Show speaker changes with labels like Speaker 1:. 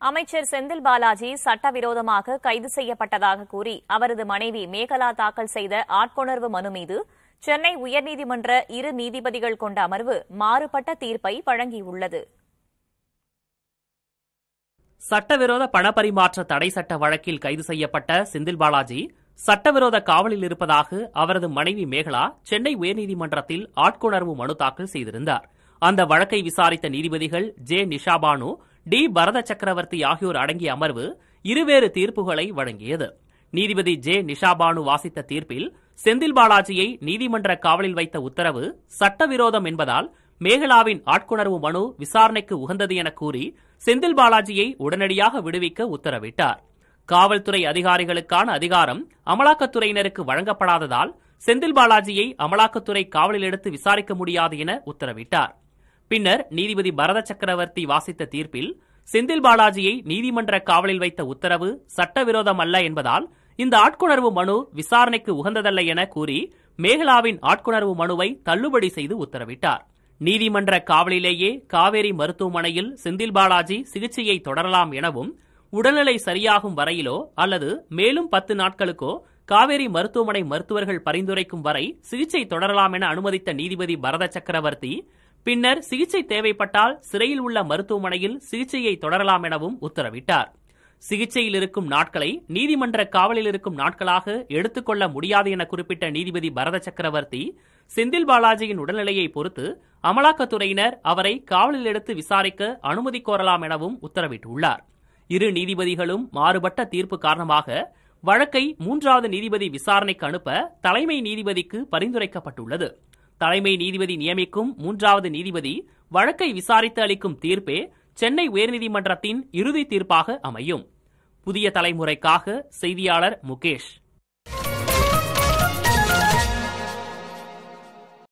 Speaker 1: அமைச்சர் செந்தில் பாலாஜி சட்டவிரோதமாக கைது செய்யப்பட்டதாக கூறி அவரது மனைவி மேகலா தாக்கல் செய்த ஆட்கொணர்வு மனு மீது சென்னை உயர்நீதிமன்ற இரு நீதிபதிகள் கொண்ட அமர்வு மாறுபட்ட தீர்ப்பை வழங்கியுள்ளது
Speaker 2: சட்டவிரோத பணப்பரிமாற்ற தடை சட்ட வழக்கில் கைது செய்யப்பட்ட செந்தில் பாலாஜி சட்டவிரோத காவலில் இருப்பதாக அவரது மனைவி மேகலா சென்னை உயர்நீதிமன்றத்தில் ஆட்கொணர்வு மனு தாக்கல் செய்திருந்தார் அந்த வழக்கை விசாரித்த நீதிபதிகள் ஜே நிஷாபானு டி பரத சக்கரவர்த்தி ஆகியோர் அடங்கிய அமர்வு இருவேறு தீர்ப்புகளை வழங்கியது நீதிபதி ஜே நிஷாபானு வாசித்த தீர்ப்பில் செந்தில் பாலாஜியை நீதிமன்ற காவலில் வைத்த உத்தரவு சட்டவிரோதம் என்பதால் மேகலாவின் ஆட்கொணர்வு மனு விசாரணைக்கு உகந்தது என கூறி செந்தில் பாலாஜியை உடனடியாக விடுவிக்க உத்தரவிட்டார் காவல்துறை அதிகாரிகளுக்கான அதிகாரம் அமலாக்கத்துறையினருக்கு வழங்கப்படாததால் செந்தில் பாலாஜியை அமலாக்கத்துறை காவலில் எடுத்து விசாரிக்க முடியாது என உத்தரவிட்டார் பின்னர் நீதிபதி பரத சக்கரவர்த்தி வாசித்த தீர்ப்பில் செந்தில் பாலாஜியை நீதிமன்ற காவலில் வைத்த உத்தரவு சட்டவிரோதம் அல்ல என்பதால் இந்த ஆட்கொணர்வு மனு விசாரணைக்கு உகந்ததல்ல என கூறி மேகலாவின் ஆட்கொணர்வு மனுவை தள்ளுபடி செய்து உத்தரவிட்டார் நீதிமன்ற காவலிலேயே காவேரி மருத்துவமனையில் செந்தில் பாலாஜி சிகிச்சையை தொடரலாம் எனவும் உடல்நிலை சரியாகும் வரையிலோ அல்லது மேலும் பத்து நாட்களுக்கோ காவேரி மருத்துவமனை மருத்துவர்கள் பரிந்துரைக்கும் வரை சிகிச்சை தொடரலாம் என அனுமதித்த நீதிபதி பரத சக்கரவர்த்தி பின்னர் சிகிச்சை தேவைப்பட்டால் சிறையில் உள்ள மருத்துவமனையில் சிகிச்சையை தொடரலாம் எனவும் உத்தரவிட்டார் சிகிச்சையில் இருக்கும் நாட்களை நீதிமன்ற காவலில் இருக்கும் நாட்களாக எடுத்துக்கொள்ள முடியாது என குறிப்பிட்ட நீதிபதி பரத சக்கரவர்த்தி செந்தில் பாலாஜியின் உடல்நிலையை பொறுத்து அமலாக்கத்துறையினர் அவரை காவலில் எடுத்து விசாரிக்க அனுமதி கோரலாம் எனவும் உத்தரவிட்டுள்ளார் இரு நீதிபதிகளும் மாறுபட்ட தீர்ப்பு காரணமாக வழக்கை மூன்றாவது நீதிபதி விசாரணைக்கு அனுப்ப தலைமை நீதிபதிக்கு பரிந்துரைக்கப்பட்டுள்ளது தலைமை நீதிபதி நியமிக்கும் மூன்றாவது நீதிபதி வழக்கை விசாரித்து அளிக்கும் தீர்ப்பே சென்னை உயர்நீதிமன்றத்தின் இறுதி தீர்ப்பாக அமையும் புதிய தலைமுறைக்காக செய்தியாளர் முகேஷ்